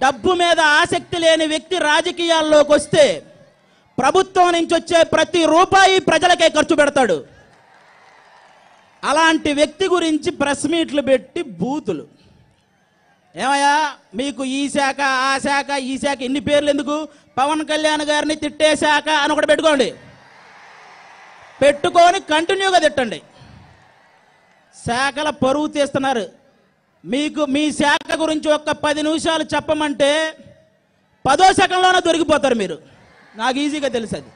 డబ్బు మీద ఆసక్తి లేని వ్యక్తి రాజకీయాల్లోకి వస్తే ప్రభుత్వం నుంచి వచ్చే ప్రతి రూపాయి ప్రజలకే ఖర్చు పెడతాడు అలాంటి వ్యక్తి గురించి ప్రెస్ మీట్లు పెట్టి బూతులు ఏమయ్యా మీకు ఈ శాఖ ఆ శాఖ ఈ శాఖ ఇన్ని పేర్లు ఎందుకు పవన్ కళ్యాణ్ గారిని తిట్టే శాఖ అని ఒకటి పెట్టుకోండి పెట్టుకొని కంటిన్యూగా తిట్టండి శాఖల పరువు తీస్తున్నారు మీకు మీ శాఖ గురించి ఒక్క పది నిమిషాలు చెప్పమంటే పదో సెకండ్లోనే దొరికిపోతారు మీరు నాకు ఈజీగా తెలుసు అది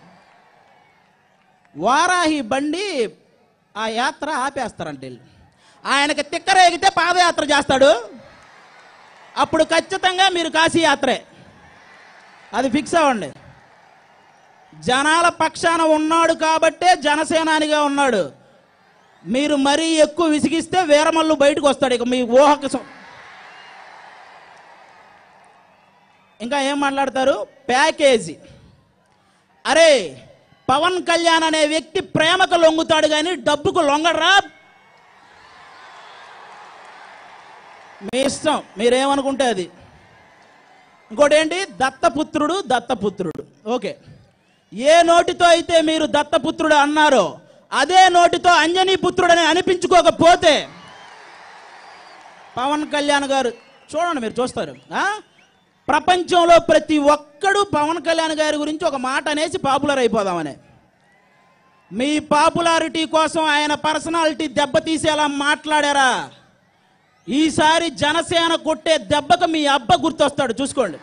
వారాహి బండి ఆ యాత్ర ఆపేస్తారంట వీళ్ళు ఆయనకి తిక్కరేగితే పాదయాత్ర చేస్తాడు అప్పుడు ఖచ్చితంగా మీరు కాశీ యాత్రే అది ఫిక్స్ అవ్వండి జనాల పక్షాన ఉన్నాడు కాబట్టే జనసేనానిగా ఉన్నాడు మీరు మరీ ఎక్కువ విసిగిస్తే వీరమల్లు బయటకు వస్తాడు ఇక మీ ఊహకు సం- ఇంకా ఏం మాట్లాడతారు ప్యాకేజీ అరే పవన్ కళ్యాణ్ అనే వ్యక్తి ప్రేమకు లొంగుతాడు కానీ డబ్బుకు లొంగడరా మీ ఇష్టం మీరేమనుకుంటే అది ఇంకోటి ఏంటి దత్తపుత్రుడు దత్తపుత్రుడు ఓకే ఏ నోటితో అయితే మీరు దత్తపుత్రుడు అన్నారో అదే నోటితో అంజనీ పుత్రుడని అనిపించుకోకపోతే పవన్ కళ్యాణ్ గారు చూడండి మీరు చూస్తారు ఆ? ప్రపంచంలో ప్రతి ఒక్కడు పవన్ కళ్యాణ్ గారి గురించి ఒక మాట అనేసి పాపులర్ అయిపోదామని మీ పాపులారిటీ కోసం ఆయన పర్సనాలిటీ దెబ్బతీసేలా మాట్లాడారా ఈసారి జనసేన కొట్టే దెబ్బకు మీ అబ్బ గుర్తొస్తాడు చూసుకోండి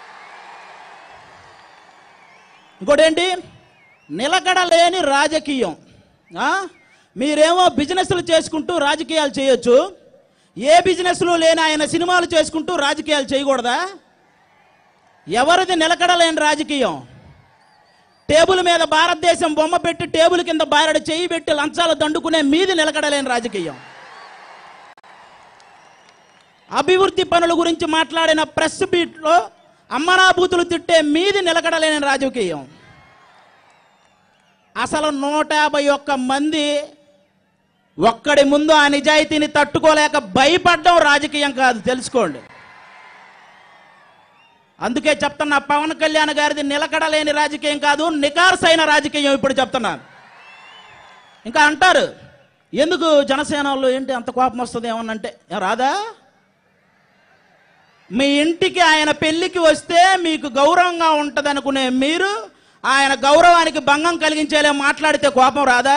ఇంకోటి ఏంటి నిలకడలేని రాజకీయం ఆ? మీరేమో బిజినెస్లు చేసుకుంటూ రాజకీయాలు చేయొచ్చు ఏ బిజినెస్లు లేని ఆయన సినిమాలు చేసుకుంటూ రాజకీయాలు చేయకూడదా ఎవరిది నిలకడలేని రాజకీయం టేబుల్ మీద భారతదేశం బొమ్మ పెట్టి టేబుల్ కింద బారడు చేయి పెట్టి లంచాలు దండుకునే మీది నిలకడలేని రాజకీయం అభివృద్ధి పనుల గురించి మాట్లాడిన ప్రెస్ బీట్లో అమ్మనాభూతులు తిట్టే మీది నిలకడలేని రాజకీయం అసలు నూట యాభై ఒక్క మంది ఒక్కడి ముందు ఆ నిజాయితీని తట్టుకోలేక భయపడడం రాజకీయం కాదు తెలుసుకోండి అందుకే చెప్తున్నా పవన్ కళ్యాణ్ గారిది నిలకడలేని రాజకీయం కాదు నికార్సైన రాజకీయం ఇప్పుడు చెప్తున్నాను ఇంకా అంటారు ఎందుకు జనసేన వాళ్ళు ఏంటి అంత కోపం వస్తుంది ఏమన్నంటే "ఏ, రాదా మీ ఇంటికి ఆయన పెళ్లికి వస్తే మీకు గౌరవంగా ఉంటుంది అనుకునే మీరు ఆయన గౌరవానికి భంగం కలిగించేలా మాట్లాడితే కోపం రాదా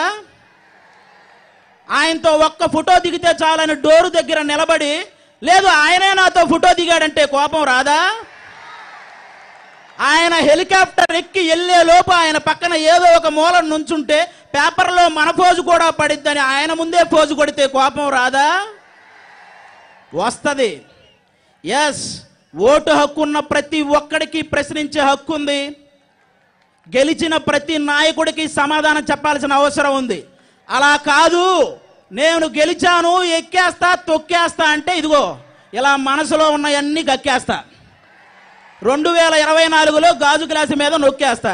ఆయనతో ఒక్క ఫోటో దిగితే చాలని డోరు దగ్గర నిలబడి లేదు ఆయనే నాతో ఫోటో దిగాడంటే కోపం రాదా ఆయన హెలికాప్టర్ ఎక్కి వెళ్ళే లోపు ఆయన పక్కన ఏదో ఒక మూల నుంచుంటే పేపర్లో మన పోజు కూడా పడిద్దని ఆయన ముందే పోజు కొడితే కోపం రాదా వస్తుంది ఎస్ ఓటు హక్కు ఉన్న ప్రతి ఒక్కడికి ప్రశ్నించే హక్కు ఉంది గెలిచిన ప్రతి నాయకుడికి సమాధానం చెప్పాల్సిన అవసరం ఉంది అలా కాదు నేను గెలిచాను ఎక్కేస్తా తొక్కేస్తా అంటే ఇదిగో ఇలా మనసులో ఉన్నవన్నీ గక్కేస్తా రెండు వేల ఇరవై నాలుగులో గాజు గ్లాసు మీద నొక్కేస్తా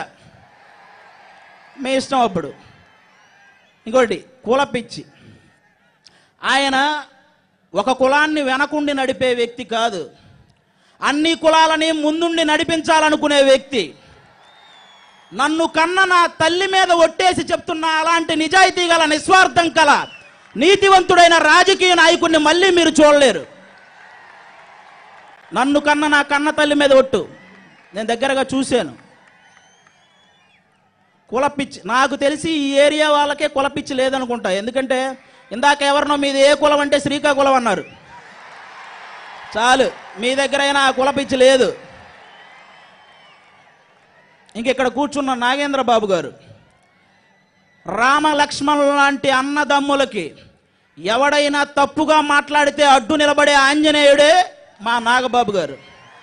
మీ ఇష్టం అప్పుడు ఇంకోటి కుల పిచ్చి ఆయన ఒక కులాన్ని వెనకుండి నడిపే వ్యక్తి కాదు అన్ని కులాలని ముందుండి నడిపించాలనుకునే వ్యక్తి నన్ను కన్న నా తల్లి మీద ఒట్టేసి చెప్తున్న అలాంటి నిజాయితీ గల నిస్వార్థం కల నీతివంతుడైన రాజకీయ నాయకుడిని మళ్ళీ మీరు చూడలేరు నన్ను కన్న నా కన్న తల్లి మీద ఒట్టు నేను దగ్గరగా చూశాను కులపిచ్చి నాకు తెలిసి ఈ ఏరియా వాళ్ళకే కులపిచ్చి లేదనుకుంటా ఎందుకంటే ఇందాక ఎవరినో మీది ఏ కులం అంటే శ్రీకాకుళం అన్నారు చాలు మీ దగ్గర అయినా ఆ కులపిచ్చి లేదు ఇంక ఇక్కడ కూర్చున్న నాగేంద్ర బాబు గారు రామ లక్ష్మణుల లాంటి అన్నదమ్ములకి ఎవడైనా తప్పుగా మాట్లాడితే అడ్డు నిలబడే ఆంజనేయుడే మా నాగబాబు గారు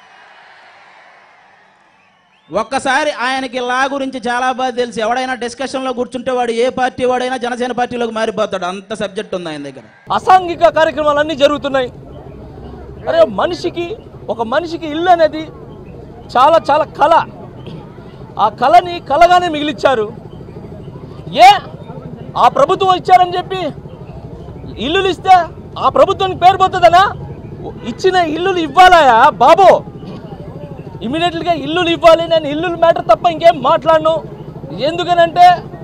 ఒక్కసారి ఆయనకి లా గురించి చాలా బాగా తెలుసు ఎవడైనా డిస్కషన్లో కూర్చుంటే వాడు ఏ పార్టీ వాడైనా జనసేన పార్టీలోకి మారిపోతాడు అంత సబ్జెక్ట్ ఉంది ఆయన దగ్గర అసాంఘిక కార్యక్రమాలన్నీ జరుగుతున్నాయి అరే మనిషికి ఒక మనిషికి ఇల్లు అనేది చాలా చాలా కళ ఆ కళని కలగానే మిగిలిచ్చారు ఏ ఆ ప్రభుత్వం ఇచ్చారని చెప్పి ఇల్లులు ఇస్తే ఆ ప్రభుత్వానికి పేరు పోతుందనా ఇచ్చిన ఇల్లులు ఇవ్వాలయా బాబు ఇమీడియట్గా ఇల్లులు ఇవ్వాలి నేను ఇల్లుల మ్యాటర్ తప్ప ఇంకేం మాట్లాడను ఎందుకనంటే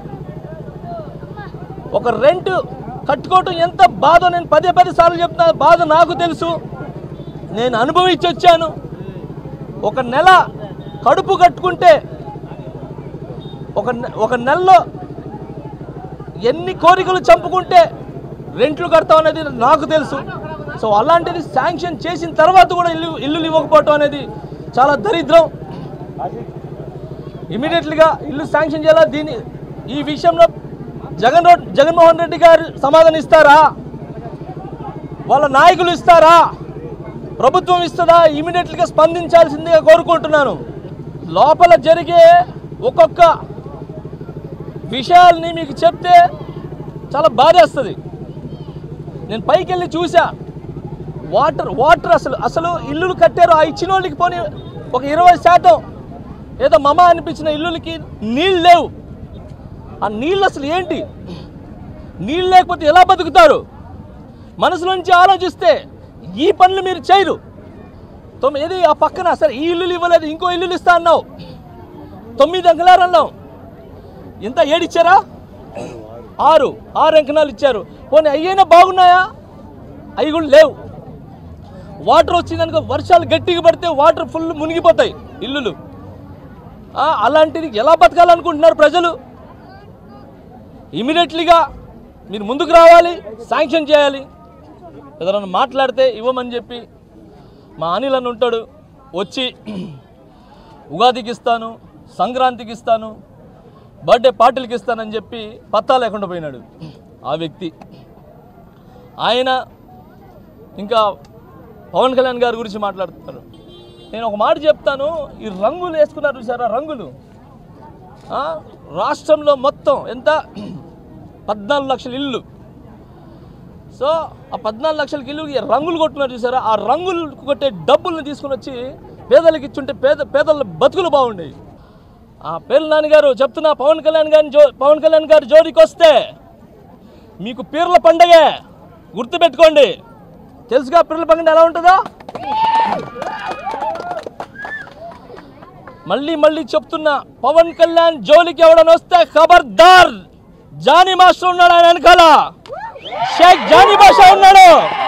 ఒక రెంట్ కట్టుకోవటం ఎంత బాధో నేను పదే పదే సార్లు చెప్తున్నా బాధ నాకు తెలుసు నేను అనుభవించి వచ్చాను ఒక నెల కడుపు కట్టుకుంటే ఒక నె- ఒక నెలలో ఎన్ని కోరికలు చంపుకుంటే రెంట్లు కడతాం అనేది నాకు తెలుసు సో అలాంటిది శాంక్షన్ చేసిన తర్వాత కూడా ఇల్లు ఇల్లులు ఇవ్వకపోవటం అనేది చాలా దరిద్రం ఇమీడియట్లీగా ఇల్లు శాంక్షన్ చేయాలా దీని ఈ విషయంలో జగన్ రెడ్డి జగన్మోహన్ రెడ్డి గారు సమాధానం ఇస్తారా వాళ్ళ నాయకులు ఇస్తారా ప్రభుత్వం ఇస్తుందా ఇమీడియట్గా స్పందించాల్సిందిగా కోరుకుంటున్నాను లోపల జరిగే ఒక్కొక్క విషయాల్ని మీకు చెప్తే చాలా బాధేస్తుంది నేను పైకి వెళ్ళి చూసా వాటర్ వాటర్ అసలు అసలు ఇల్లులు కట్టారు ఆ ఇచ్చిన వాళ్ళకి పోనీ ఒక ఇరవై శాతం ఏదో మమ అనిపించిన ఇల్లులకి నీళ్ళు లేవు ఆ నీళ్ళు అసలు ఏంటి నీళ్ళు లేకపోతే ఎలా బతుకుతారు మనసులోంచి ఆలోచిస్తే ఈ పనులు మీరు చేయరు తొమ్మిది ఏది ఆ పక్కన సరే ఈ ఇల్లులు ఇవ్వలేదు ఇంకో ఇల్లులు ఇస్తా అన్నావు తొమ్మిది అంకలారు అన్నావు ఎంత ఏడిచ్చారా ఆరు ఆరు అంకణాలు ఇచ్చారు పోనీ అయ్యైనా బాగున్నాయా అవి కూడా లేవు వాటర్ వచ్చిందనుకో వర్షాలు గట్టిగా పడితే వాటర్ ఫుల్ మునిగిపోతాయి ఇల్లులు ఆ, అలాంటిది ఎలా బతకాలనుకుంటున్నారు ప్రజలు ఇమీడియట్లీగా మీరు ముందుకు రావాలి శాంక్షన్ చేయాలి ఏదైనా మాట్లాడితే ఇవ్వమని చెప్పి మా అనిల్ అని ఉంటాడు వచ్చి ఉగాదికి ఇస్తాను సంక్రాంతికి ఇస్తాను బర్త్డే పార్టీలకి ఇస్తానని చెప్పి పత్తా లేకుండా పోయినాడు ఆ వ్యక్తి ఆయన ఇంకా పవన్ కళ్యాణ్ గారి గురించి మాట్లాడుతున్నారు నేను ఒక మాట చెప్తాను ఈ రంగులు వేసుకున్నారు చూసారా రంగులు ఆ, రాష్ట్రంలో మొత్తం ఎంత పద్నాలుగు లక్షల ఇల్లు సో ఆ పద్నాలుగు లక్షలకి ఇల్లు ఈ రంగులు కొట్టున్నారు చూసారా ఆ రంగులు కొట్టే డబ్బుల్ని తీసుకుని వచ్చి పేదలకు ఇచ్చుంటే పేద పేదల బతుకులు బాగుండేవి ఆ పేర్ల నాన్నగారు చెప్తున్నా పవన్ కళ్యాణ్ గారిని జో పవన్ కళ్యాణ్ గారి జోలికి వస్తే మీకు పీర్ల పండగే గుర్తుపెట్టుకోండి తెలుసుగా పీర్ల పండుగ ఎలా ఉంటుందో మళ్ళీ మళ్ళీ చెప్తున్నా పవన్ కళ్యాణ్ జోలికి ఎవడని వస్తే ఖబర్దార్ జానీ మాస్టర్ ఉన్నాడు ఆయన వెనకాల షేక్ జానీ బాషా ఉన్నాడు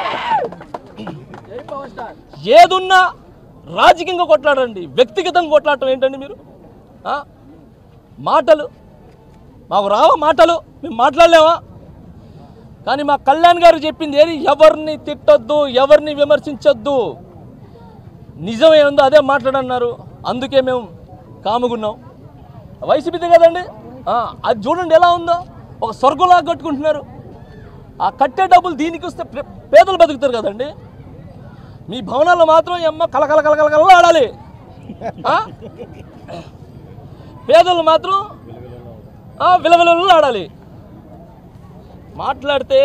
ఏదున్నా రాజకీయంగా కొట్లాడండి వ్యక్తిగతంగా కొట్లాడటం ఏంటండి మీరు ఆ? మాటలు మాకు రావా మాటలు మేము మాట్లాడలేమా కానీ మా కళ్యాణ్ గారు చెప్పింది ఏది ఎవరిని తిట్టొద్దు ఎవరిని విమర్శించొద్దు నిజం ఏముందో అదే మాట్లాడన్నారు అందుకే మేము కాముగున్నాం వైసీపీదే కదండి ఆ, అది చూడండి ఎలా ఉందో ఒక స్వర్గంలాగా కట్టుకుంటున్నారు ఆ కట్టే డబ్బులు దీనికి వస్తే ప్రే- పేదలు బతుకుతారు కదండి మీ భవనాల్లో మాత్రం ఎమ్మ కలకల కలకల కల ఆడాలి ఆ? పేదలు మాత్రం ఆ, విలవిలలు ఆడాలి మాట్లాడితే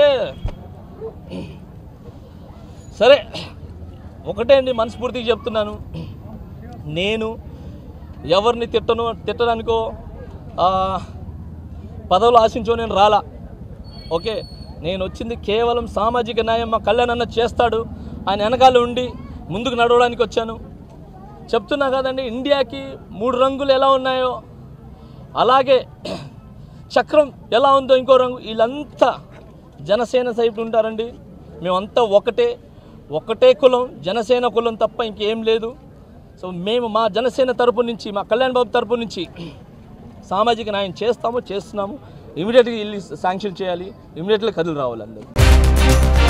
సరే ఒకటే అండి మనస్ఫూర్తిగా చెప్తున్నాను నేను ఎవరిని తిట్టను తిట్టడానికో ఆ, పదవులు ఆశించో నేను రాలా ఓకే నేను వచ్చింది కేవలం సామాజిక న్యాయం మా కళ్యాణ్ అన్న చేస్తాడు ఆయన వెనకాల ఉండి ముందుకు నడవడానికి వచ్చాను చెప్తున్నా కదండి ఇండియాకి మూడు రంగులు ఎలా ఉన్నాయో అలాగే చక్రం ఎలా ఉందో ఇంకో రంగు వీళ్ళంతా జనసేన సైడ్ ఉంటారండి మేమంతా ఒకటే ఒకటే కులం జనసేన కులం తప్ప ఇంకేం లేదు సో మేము మా జనసేన తరపు నుంచి మా కళ్యాణ్ బాబు తరపు నుంచి సామాజిక న్యాయం చేస్తాము చేస్తున్నాము ఇమీడియట్గా వెళ్ళి శాంక్షన్ చేయాలి ఇమీడియట్గా కదులు రావాలి అందరూ